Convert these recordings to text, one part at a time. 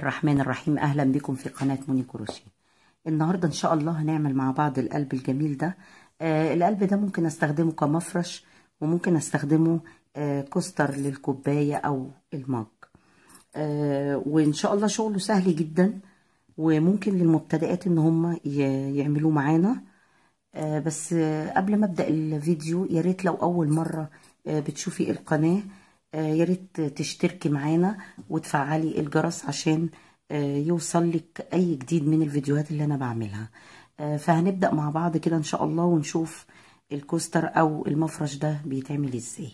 الرحمن الرحيم اهلا بكم في قناة موني كروشيه النهاردة ان شاء الله هنعمل مع بعض القلب الجميل ده آه القلب ده ممكن استخدمه كمفرش وممكن استخدمه آه كوستر للكوباية او المج آه وان شاء الله شغله سهل جدا وممكن للمبتدئات ان هم يعملوه معانا آه بس آه قبل ما ابدا الفيديو يا ريت لو اول مره آه بتشوفي القناه يا ريت تشتركي معانا وتفعلي الجرس عشان يوصل لك اي جديد من الفيديوهات اللي انا بعملها فهنبدا مع بعض كده ان شاء الله ونشوف الكوستر او المفرش ده بيتعمل ازاي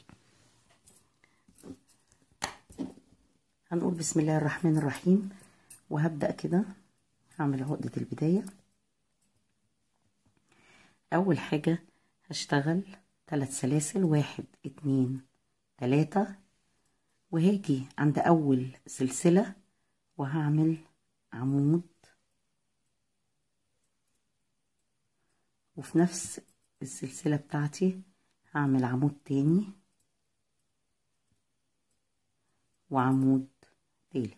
هنقول بسم الله الرحمن الرحيم وهبدا كده هعمل عقده البدايه اول حاجه هشتغل ثلاث سلاسل واحد اتنين تلاتة وهاجي عند أول سلسلة وهعمل عمود وفي نفس السلسلة بتاعتي هعمل عمود تاني وعمود تالت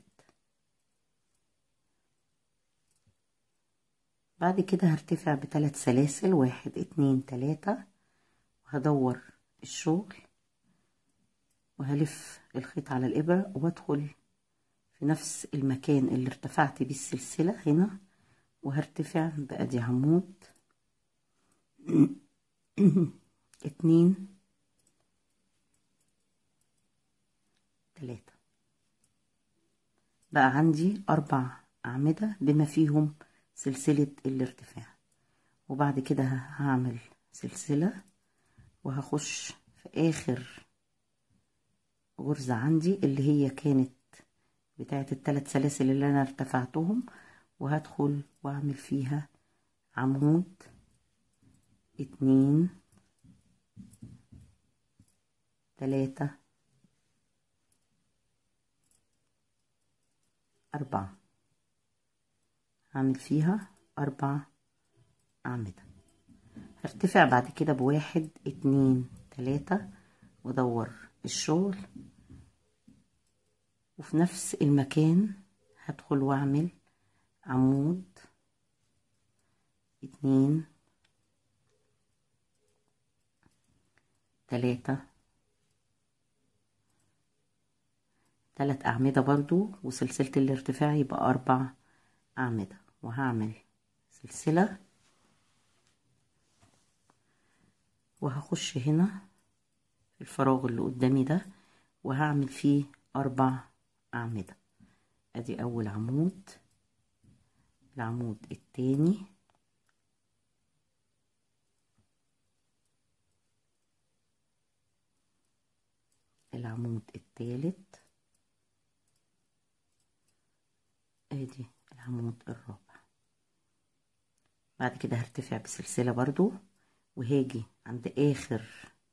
بعد كده هرتفع بثلاث سلاسل واحد اتنين تلاتة وهدور الشغل وهلف الخيط على الإبرة وادخل في نفس المكان اللي ارتفعت بيه السلسلة هنا وهرتفع بأدي عمود اتنين تلاتة بقى عندي أربع أعمدة بما فيهم سلسلة الارتفاع وبعد كده هعمل سلسلة وهخش في آخر غرزة عندي اللي هي كانت بتاعة الثلاث سلاسل اللي انا ارتفعتهم وهدخل واعمل فيها عمود اتنين تلاتة أربعة هعمل فيها أربع أعمدة هرتفع بعد كده بواحد اتنين تلاتة وادور الشغل وفي نفس المكان هدخل واعمل عمود اتنين تلاتة تلات أعمدة برضو وسلسلة الارتفاع يبقى أربع أعمدة وهعمل سلسلة وهخش هنا الفراغ اللي قدامي ده وهعمل فيه أربع أعمدة أدي أول عمود العمود التاني العمود التالت ادي العمود الرابع بعد كده هرتفع بسلسلة برضو وهاجي عند آخر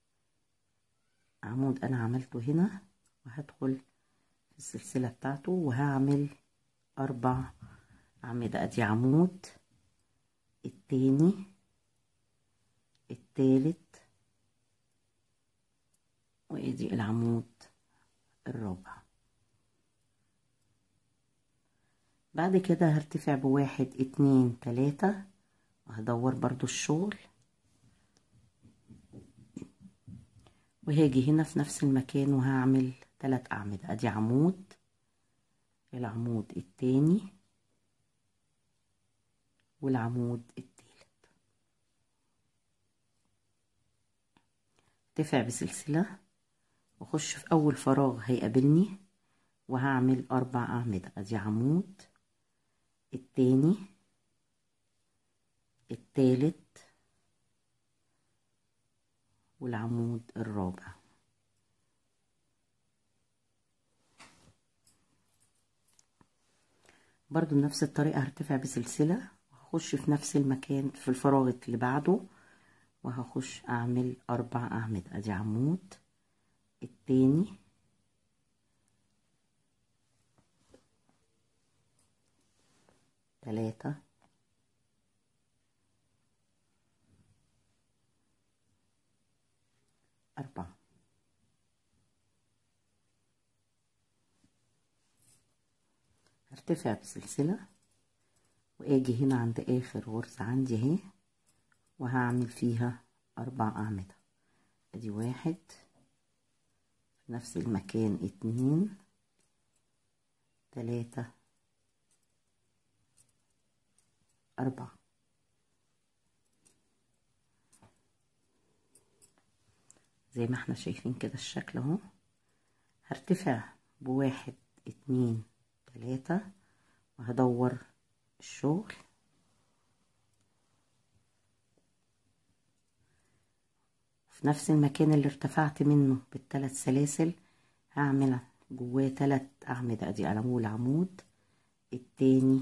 عمود انا عملته هنا وهدخل في السلسلة بتاعته وهعمل اربع اعمدة ادي عمود التاني التالت وادي العمود الرابع بعد كده هرتفع بواحد اتنين تلاتة وهدور برضو الشغل وهاجي هنا في نفس المكان وهعمل تلات أعمدة أدي عمود العمود التاني والعمود التالت ارتفع بسلسلة واخش في أول فراغ هيقابلني وهعمل أربع أعمدة أدي عمود التاني التالت والعمود الرابع برضو نفس الطريقة هرتفع بسلسلة وهخش في نفس المكان في الفراغ اللي بعده وهخش اعمل اربع اعمدة ادي عمود التاني تلاتة أربعة ارتفع بسلسلة واجي هنا عند اخر غرزة عندي اهي وهعمل فيها اربع اعمدة ادي واحد في نفس المكان اتنين تلاتة اربعة زي ما احنا شايفين كده الشكل اهو هرتفع بواحد اتنين تلاتة وهدور الشغل في نفس المكان اللي ارتفعت منه بالثلاث سلاسل هعمل جواه تلات أعمدة ادي أول عمود التاني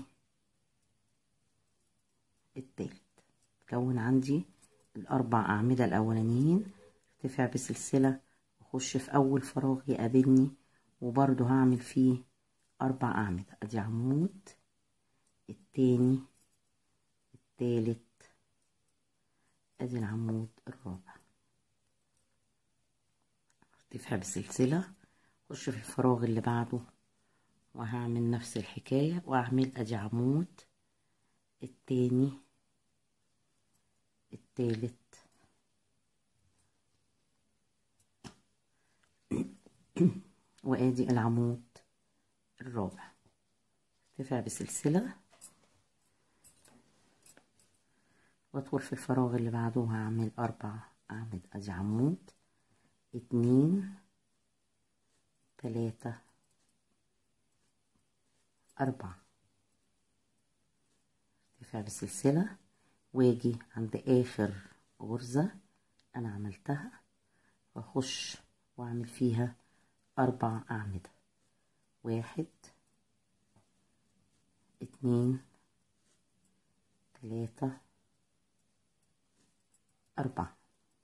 التالت تكون عندي الأربع أعمدة الأولانيين ارتفع بسلسلة واخش في أول فراغ يقابلني وبرضو هعمل فيه أربع أعمدة ادي عمود التاني التالت ادي العمود الرابع ارتفع بسلسلة اخش في الفراغ اللي بعده وهعمل نفس الحكاية واعمل ادي عمود التاني التالت وادي العمود الرابع ارتفع بسلسلة وادخل في الفراغ اللي بعده هعمل اربع اعمل ادي عمود اتنين تلاتة اربعة ارتفع بسلسلة واجي عند اخر غرزة انا عملتها واخش واعمل فيها اربع اعمدة واحد اتنين تلاتة أربعة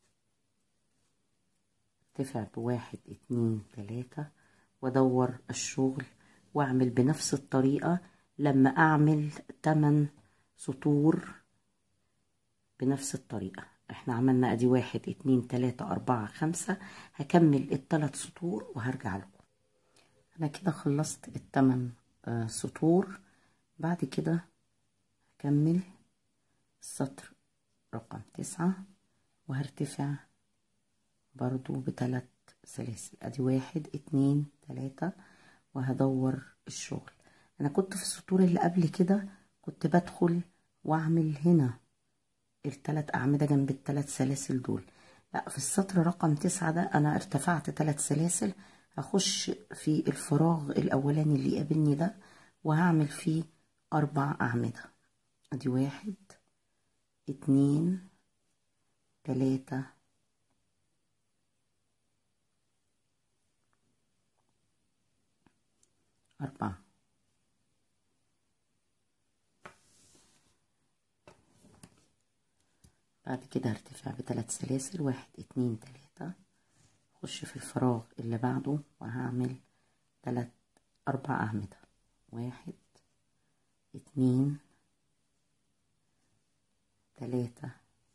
ارتفع بواحد اتنين تلاتة وادور الشغل واعمل بنفس الطريقة لما اعمل تمن سطور بنفس الطريقة احنا عملنا ادي واحد اتنين تلاتة اربعة خمسة هكمل التلات سطور وهرجع لكم انا كده خلصت التمن آه سطور بعد كده هكمل السطر رقم تسعة وهرتفع برضو بتلات سلاسل ادي واحد اتنين تلاتة وهدور الشغل انا كنت في السطور اللي قبل كده كنت بدخل واعمل هنا التلات اعمدة جنب التلات سلاسل دول لا في السطر رقم تسعة ده انا ارتفعت تلات سلاسل هخش في الفراغ الاولاني اللي يقابلني ده وهعمل فيه اربع اعمدة ادي واحد اتنين تلاتة أربعة بعد كده هرتفع بثلاث سلاسل واحد اتنين تلاتة اخش في الفراغ اللي بعده وهعمل تلات أربع أعمدة واحد اتنين تلاتة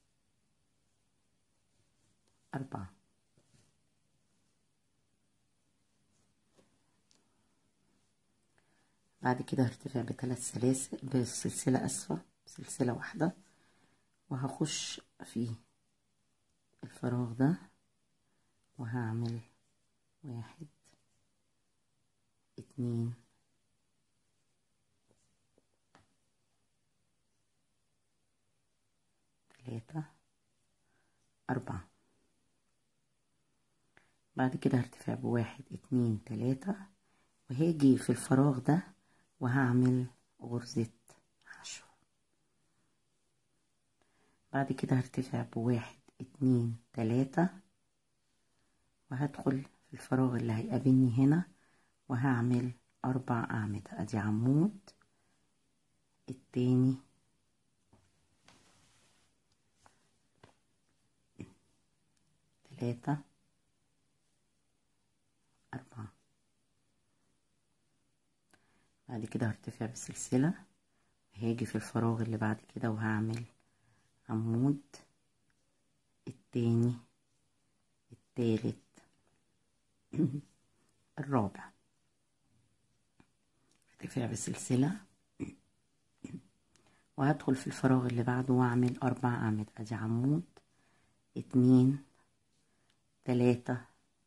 أربعة بعد كده هرتفع بثلاث سلاسل بسلسلة أسفة سلسلة واحدة وهخش في الفراغ ده وهعمل واحد اتنين تلاتة أربعة بعد كده هرتفع بواحد اتنين تلاتة وهاجي في الفراغ ده وهعمل غرزة حشو بعد كده هرتفع بواحد اتنين تلاتة وهدخل في الفراغ اللي هيقابلني هنا وهعمل أربع أعمدة أدي عمود التاني تلاتة أربعة بعد كده هرتفع بسلسلة هاجي في الفراغ اللي بعد كده وهعمل عمود التاني التالت الرابع ارتفاع بسلسلة وهدخل في الفراغ اللي بعده واعمل اربع اعمدة ادي عمود اتنين تلاتة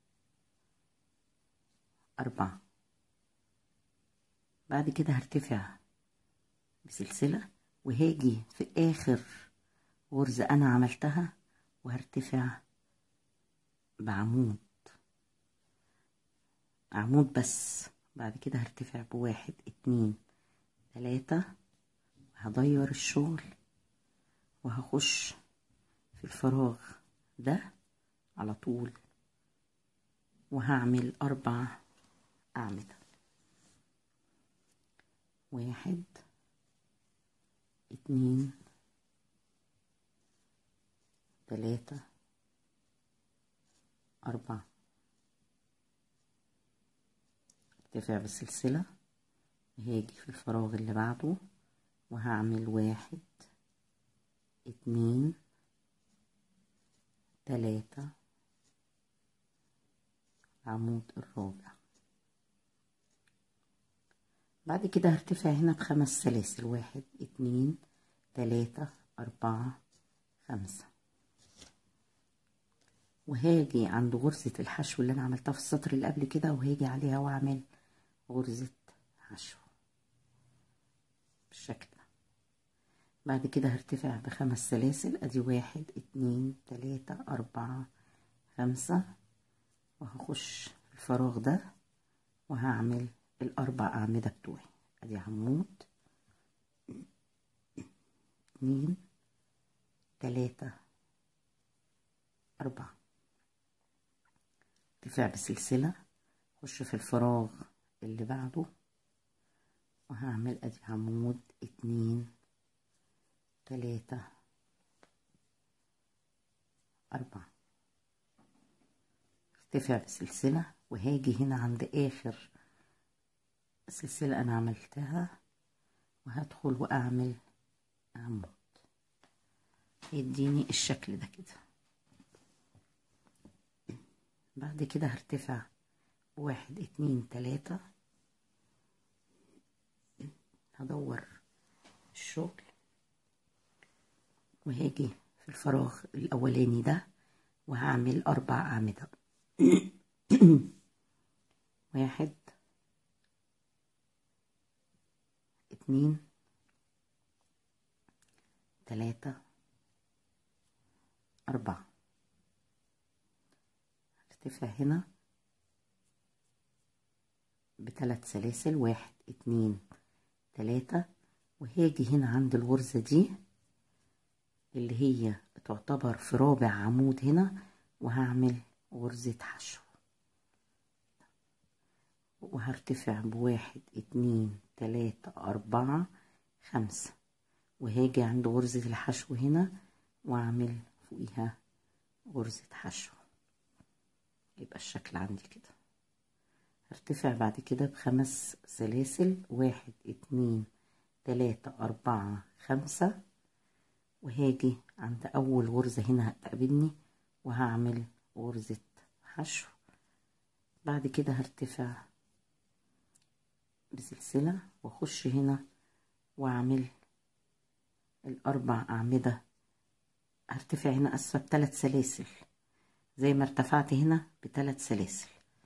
اربعة بعد كده هرتفع بسلسلة وهاجي في اخر غرزة انا عملتها وهرتفع بعمود عمود بس بعد كده هرتفع بواحد اتنين تلاتة هضير الشغل وهخش في الفراغ ده على طول وهعمل أربع أعمدة واحد اتنين تلاتة أربعة ارتفع بالسلسلة هاجي في الفراغ اللي بعده وهعمل واحد اتنين تلاتة العمود الرابع بعد كده هرتفع هنا بخمس سلاسل واحد اتنين تلاتة أربعة خمسة وهاجي عند غرزة الحشو اللي أنا عملتها في السطر اللي قبل كده وهاجي عليها وأعمل غرزة حشو بالشكل ده بعد كده هرتفع بخمس سلاسل ادي واحد اتنين تلاتة اربعة خمسة وهخش في الفراغ ده وهعمل الاربع اعمدة بتوعي ادي عمود اتنين تلاتة اربعة ارتفاع بسلسلة خش في الفراغ اللي بعده وهعمل ادي عمود اتنين تلاتة أربعة ارتفع بسلسلة وهاجي هنا عند آخر سلسلة أنا عملتها وهدخل وأعمل عمود يديني الشكل ده كده بعد كده هرتفع واحد اتنين تلاتة هدور الشغل وهاجي في الفراغ الأولاني ده وهعمل أربع أعمدة واحد اتنين تلاتة أربعة ارتفع هنا بثلاث سلاسل واحد اتنين تلاتة وهاجي هنا عند الغرزة دي اللي هي تعتبر في رابع عمود هنا وهعمل غرزة حشو وهرتفع بواحد اتنين تلاتة أربعة خمسة وهاجي عند غرزة الحشو هنا وأعمل فوقيها غرزة حشو يبقى الشكل عندي كده هرتفع بعد كده بخمس سلاسل واحد اتنين تلاتة أربعة خمسة وهاجي عند أول غرزة هنا هتقابلني وهعمل غرزة حشو بعد كده هرتفع بسلسلة واخش هنا واعمل الاربع اعمدة هرتفع هنا اسفة بثلاث سلاسل زي ما ارتفعت هنا بثلاث سلاسل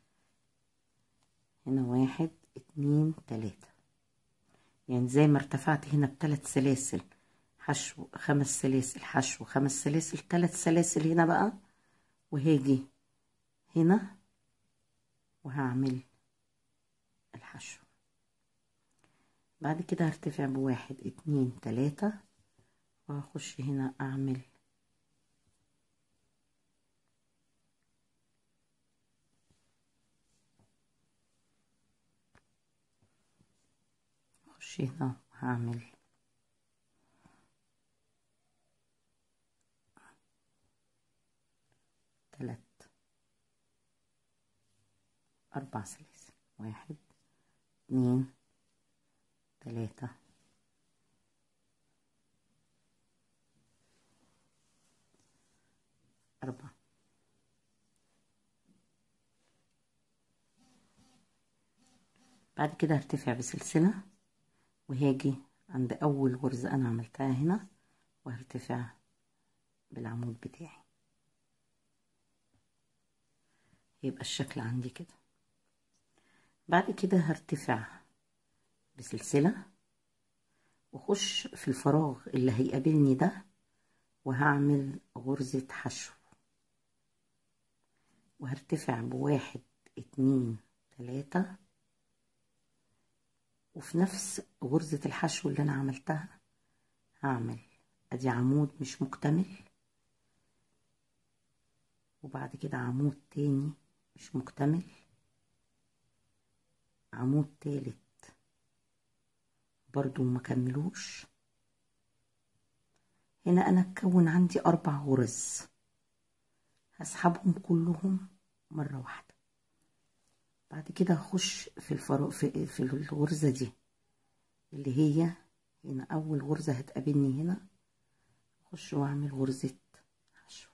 هنا واحد اتنين تلاتة يعني زي ما ارتفعت هنا بثلاث سلاسل حشو خمس سلاسل حشو خمس سلاسل ثلاث سلاسل هنا بقى وهاجي هنا وهعمل الحشو بعد كده هرتفع بواحد اتنين تلاتة وهخش هنا اعمل اخش هنا وهعمل تلات اربع سلاسل واحد اتنين تلاتة أربعة بعد كده هرتفع بسلسلة وهاجي عند أول غرزة أنا عملتها هنا وهرتفع بالعمود بتاعي يبقى الشكل عندي كده بعد كده هرتفع بسلسلة واخش في الفراغ اللي هيقابلني ده وهعمل غرزة حشو وهرتفع بواحد اتنين تلاتة وفي نفس غرزة الحشو اللي انا عملتها هعمل ادي عمود مش مكتمل وبعد كده عمود تاني مش مكتمل عمود تالت برضو ما كملوش هنا انا اتكون عندي اربع غرز هسحبهم كلهم مرة واحدة بعد كده هخش في الفرو في, في الغرزة دي اللي هي هنا اول غرزة هتقابلني هنا اخش واعمل غرزة حشو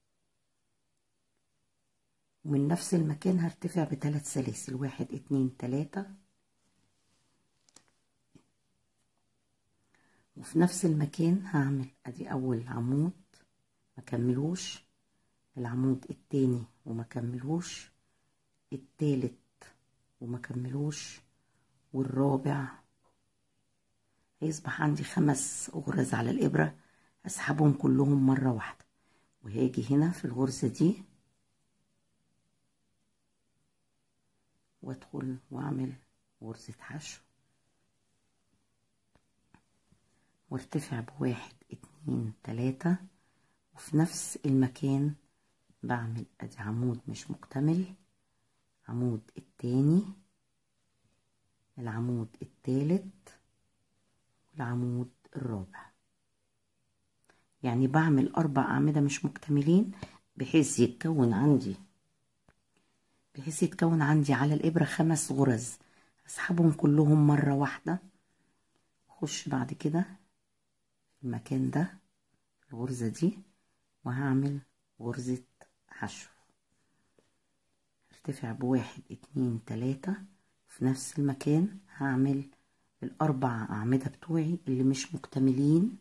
ومن نفس المكان هرتفع بثلاث سلاسل واحد اتنين تلاتة وفي نفس المكان هعمل ادي اول عمود ما كملوش العمود التاني وما كملوش التالت وما كملوش والرابع هيصبح عندي خمس غرز على الابره اسحبهم كلهم مره واحده وهاجي هنا في الغرزه دي وادخل واعمل غرزه حشو وارتفع بواحد اتنين تلاتة وفي نفس المكان بعمل ادي عمود مش مكتمل عمود التاني العمود التالت والعمود الرابع يعني بعمل اربع اعمدة مش مكتملين بحيث يتكون عندي بحيث يتكون عندي على الابرة خمس غرز اسحبهم كلهم مرة واحدة اخش بعد كده المكان ده الغرزة دي وهعمل غرزة حشو ارتفع بواحد اتنين تلاتة في نفس المكان هعمل الأربع أعمدة بتوعي اللي مش مكتملين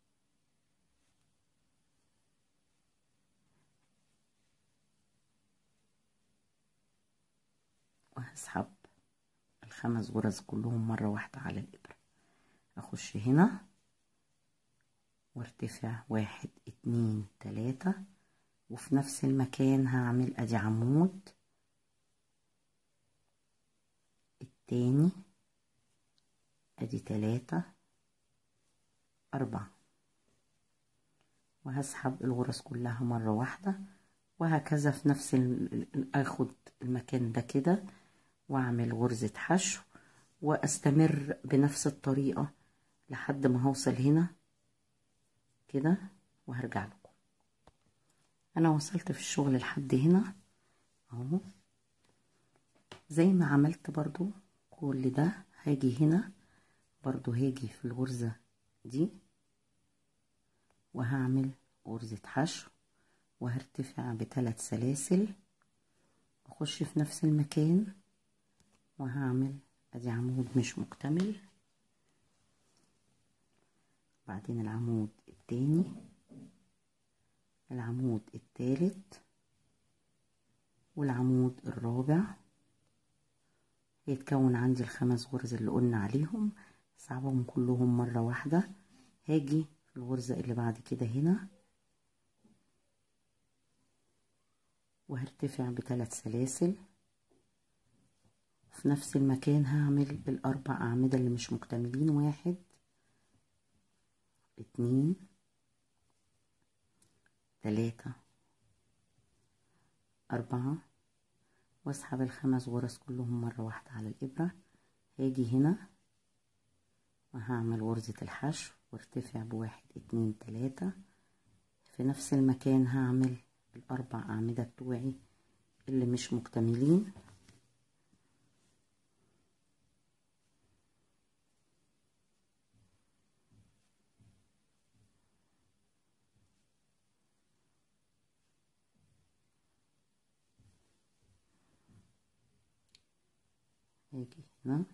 وهسحب الخمس غرز كلهم مرة واحدة على الإبرة أخش هنا وارتفع واحد اتنين تلاتة وفي نفس المكان هعمل ادي عمود التاني ادي تلاتة اربعة وهسحب الغرز كلها مرة واحدة وهكذا في نفس اخد المكان ده كده واعمل غرزة حشو واستمر بنفس الطريقة لحد ما هوصل هنا كده وهرجع لكم انا وصلت في الشغل لحد هنا اهو زي ما عملت برضو كل ده هاجي هنا برضو هاجي في الغرزة دي وهعمل غرزة حشو وهرتفع بثلاث سلاسل واخش في نفس المكان وهعمل ادي عمود مش مكتمل بعدين العمود التاني العمود التالت والعمود الرابع يتكون عندي الخمس غرز اللي قلنا عليهم صعبهم كلهم مرة واحدة هاجي في الغرزة اللي بعد كده هنا وهرتفع بثلاث سلاسل في نفس المكان هعمل الأربع أعمدة اللي مش مكتملين واحد اتنين تلاتة أربعة واسحب الخمس غرز كلهم مرة واحدة على الإبرة هاجي هنا وهعمل غرزة الحشو وارتفع بواحد اتنين تلاتة في نفس المكان هعمل الأربع أعمدة بتوعي اللي مش مكتملين هاجي هنا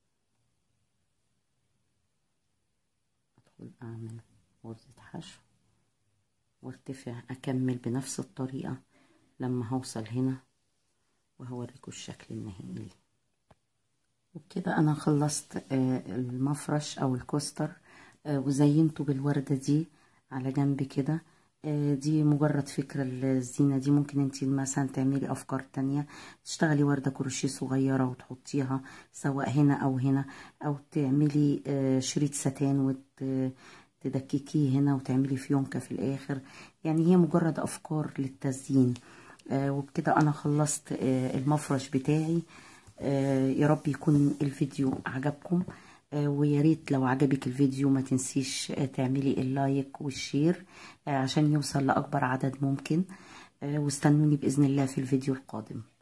ادخل اعمل غرزة حشو وارتفع اكمل بنفس الطريقة لما هوصل هنا وهوريكم الشكل النهائي ليه وبكده انا خلصت المفرش او الكوستر وزينته بالوردة دي على جنب كده دي مجرد فكرة الزينة دي ممكن انت مثلا تعملي افكار تانية تشتغلي وردة كروشيه صغيرة وتحطيها سواء هنا او هنا او تعملي شريط ستان وتدككيه هنا وتعملي فيونكة في الاخر يعني هي مجرد افكار للتزيين وبكده انا خلصت المفرش بتاعي يا رب يكون الفيديو عجبكم ويا ريت لو عجبك الفيديو ما تنسيش تعملي اللايك والشير عشان يوصل لأكبر عدد ممكن واستنوني بإذن الله في الفيديو القادم